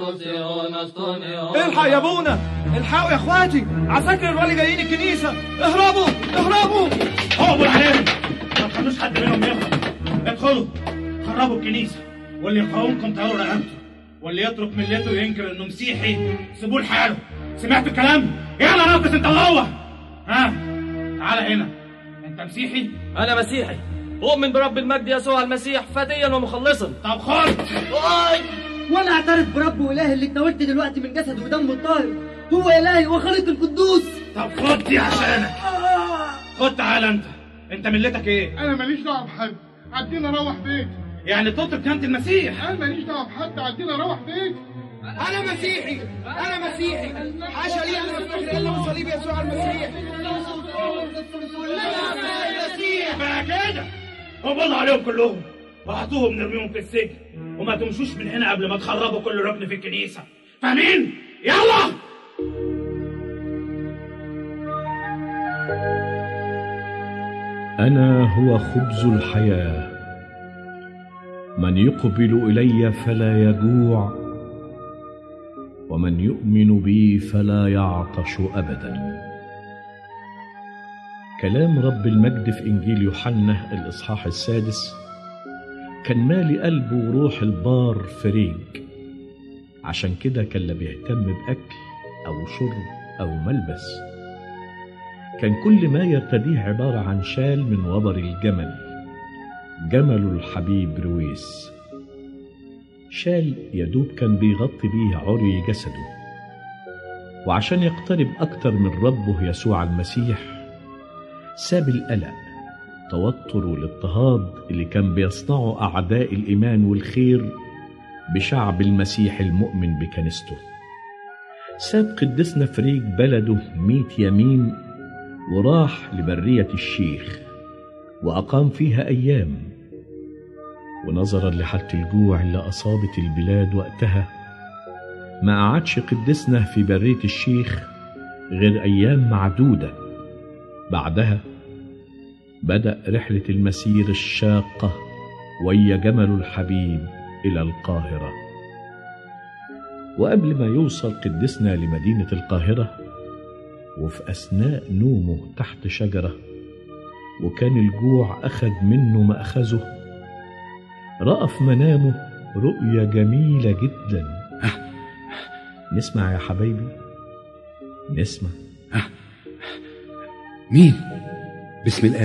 الحق يا ابونا الحقوا يا اخواتي عساكر الولي جايين الكنيسه اهربوا اهربوا اقبل عليهم ما تخلوش حد منهم يهرب ادخلوا خربوا الكنيسه واللي يقاومكم طيروا رقبته واللي يترك ملته وينكر انه مسيحي سيبوه لحاله سمعتوا الكلام؟ يلا ناقص انت وهو ها تعالى هنا انت مسيحي؟ أنا مسيحي أؤمن برب المجد يسوع المسيح فديا ومخلصا طب خد وانا اعترف برب واله اللي اتناولت دلوقتي من جسده ودمه الطاهر هو الهي وخالق القدوس طب خد دي عشانك خد تعالى انت انت ملتك ايه؟ انا ماليش دعوه بحد عدينا اروح بيتي يعني تترك كانت المسيح انا ماليش دعوه بحد عدينا اروح بيتي انا مسيحي انا مسيحي حاشا لي ان افتخر الا بصليب يسوع المسيح بقى كده قبضوا عليهم كلهم وهاتوهم نرميهم في السجن وما تمشوش من هنا قبل ما تخربوا كل ركن في الكنيسة فاهمين؟ يلا انا هو خبز الحياه من يقبل الي فلا يجوع ومن يؤمن بي فلا يعطش ابدا كلام رب المجد في انجيل يوحنا الاصحاح السادس كان مالي قلبه وروح البار فريج عشان كده كان لا بيهتم باكل او شرب او ملبس كان كل ما يرتديه عبارة عن شال من وبر الجمل جمل الحبيب رويس شال يدوب كان بيغطي بيه عري جسده وعشان يقترب أكتر من ربه يسوع المسيح ساب القلق التوتر والاضطهاد اللي كان بيصنعه أعداء الإيمان والخير بشعب المسيح المؤمن بكنيسته ساب قدسنا فريج بلده ميت يمين وراح لبرية الشيخ وأقام فيها أيام ونظرا لحالة الجوع اللي أصابت البلاد وقتها ما قعدش قدسنا في برية الشيخ غير أيام معدودة بعدها بدأ رحلة المسير الشاقة ويا جمل الحبيب إلى القاهرة وقبل ما يوصل قدسنا لمدينة القاهرة وفي أثناء نومه تحت شجرة وكان الجوع أخذ منه ما أخذه رأى في منامه رؤية جميلة جدا نسمع يا حبايبي نسمع مين بسم الله